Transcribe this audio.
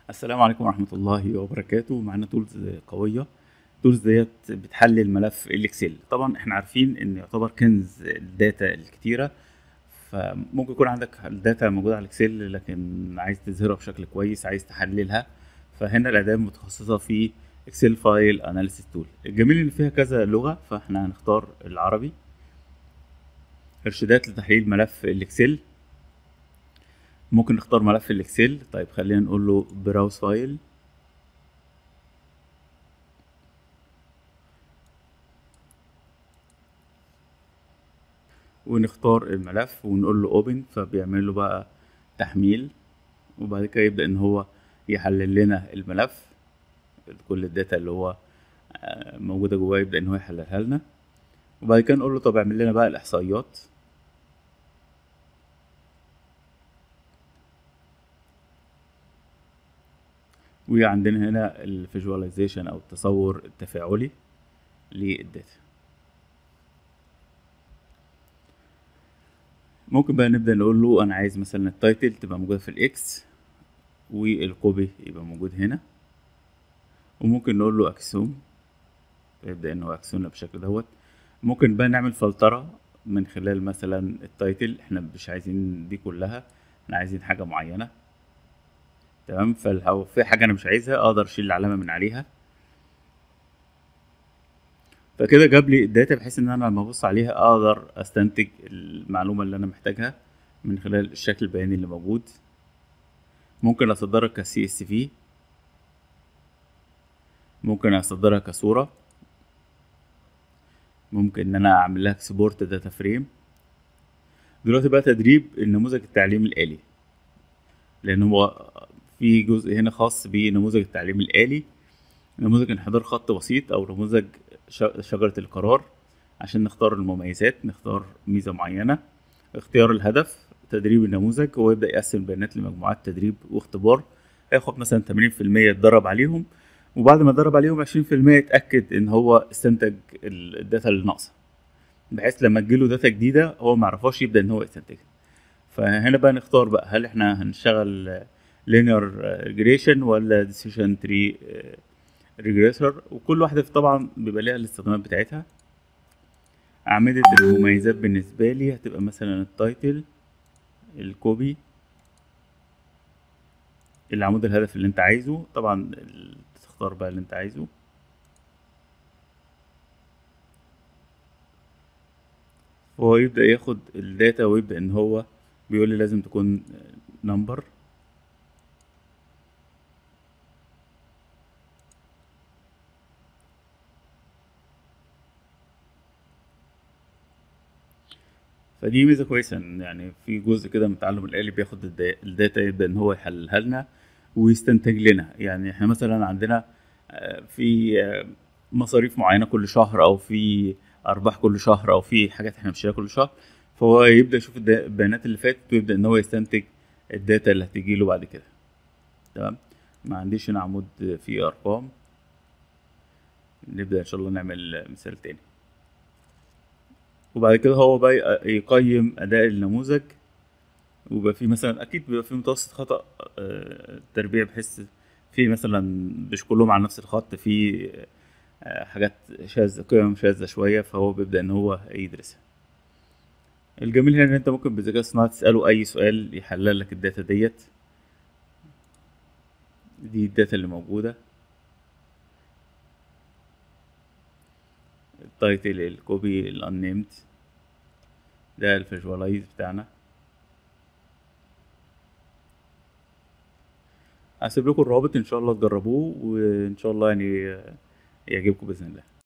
السلام عليكم ورحمة الله وبركاته معانا تولز قوية تولز ديت بتحلل ملف الاكسل طبعا احنا عارفين ان يعتبر كنز الداتا الكتيرة فممكن يكون عندك الداتا موجودة على الاكسل لكن عايز تظهرها بشكل كويس عايز تحللها فهنا الأداة متخصصة في اكسل فايل اناليسيس تول الجميل ان فيها كذا لغة فاحنا هنختار العربي ارشادات لتحليل ملف الاكسل ممكن نختار ملف الاكسل طيب خلينا نقول له براوز فايل ونختار الملف ونقول له اوبن فبيعمل له بقى تحميل وبعد كده يبدأ ان هو يحلل لنا الملف كل الداتا اللي هو موجودة جواه يبدأ ان هو يحللها لنا وبعد كده نقول له طب اعمل لنا بقى الاحصائيات وعندنا هنا الفيجواليزيشن او التصور التفاعلي للداتا ممكن بقى نبدا نقول له انا عايز مثلا التايتل تبقى موجوده في الاكس والكوبي يبقى موجود هنا وممكن نقول له اكسوم فيبدا ان هو اكسومنا بالشكل دوت ممكن بقى نعمل فلتره من خلال مثلا التايتل احنا مش عايزين دي كلها احنا عايزين حاجه معينه تمام فلو في حاجه انا مش عايزها اقدر اشيل العلامه من عليها فكده جاب لي الداتا بحيث ان انا لما ابص عليها اقدر استنتج المعلومه اللي انا محتاجها من خلال الشكل البياني اللي موجود ممكن اصدرها كسي اس في ممكن اصدرها كصوره ممكن ان انا اعمل لها اكسبورت داتا فريم دلوقتي بقى تدريب النموذج التعليمي الالي لان هو في جزء هنا خاص بنموذج التعليم الآلي نموذج انحدار خط بسيط أو نموذج شجرة القرار عشان نختار المميزات نختار ميزة معينة اختيار الهدف تدريب النموذج هو يبدأ يقسم البيانات لمجموعات تدريب واختبار هياخد مثلا تمانين في المية يتدرب عليهم وبعد ما يتدرب عليهم عشرين في المية يتأكد إن هو استنتج الداتا اللي ناقصة بحيث لما تجيله داتا جديدة هو معرفهاش يبدأ إن هو يستنتجها فهنا بقى نختار بقى هل احنا هنشتغل linear regression ولا decision tree regressor وكل واحدة طبعا بيبقى ليها الاستخدامات بتاعتها أعمدة المميزات بالنسبة لي هتبقى مثلا التايتل الكوبي العمود الهدف اللي انت عايزه طبعا تختار بقى اللي انت عايزه فهو يبدأ ياخد الداتا ويبدأ ان هو بيقول لي لازم تكون نمبر فدي ميزه كويسه يعني في جزء كده من التعلم الآلي بياخد الداتا يبدا ان هو يحللها لنا ويستنتج لنا يعني احنا مثلا عندنا في مصاريف معينه كل شهر او في ارباح كل شهر او في حاجات احنا بنشتريها كل شهر فهو يبدا يشوف البيانات اللي فاتت ويبدا ان هو يستنتج الداتا اللي هتيجي له بعد كده تمام ما عنديش هنا عمود فيه ارقام نبدا ان شاء الله نعمل مثال تاني وبعد كده هو بقى يقيم اداء النموذج ويبقى في مثلا اكيد بيبقى في متوسط خطا تربيع بحيث في مثلا مش كلهم على نفس الخط في حاجات شاذة قيم شاذة شوية فهو بيبدأ إن هو يدرسها الجميل هنا إن أنت ممكن بالذكاء الصناعي تسأله أي سؤال يحلل لك الداتا ديت دي الداتا اللي موجودة التايتل الكوبي الانيمد ده الفيجوالايز بتاعنا هسيب لكم الرابط ان شاء الله تجربوه وان شاء الله يعني يعجبكم باذن الله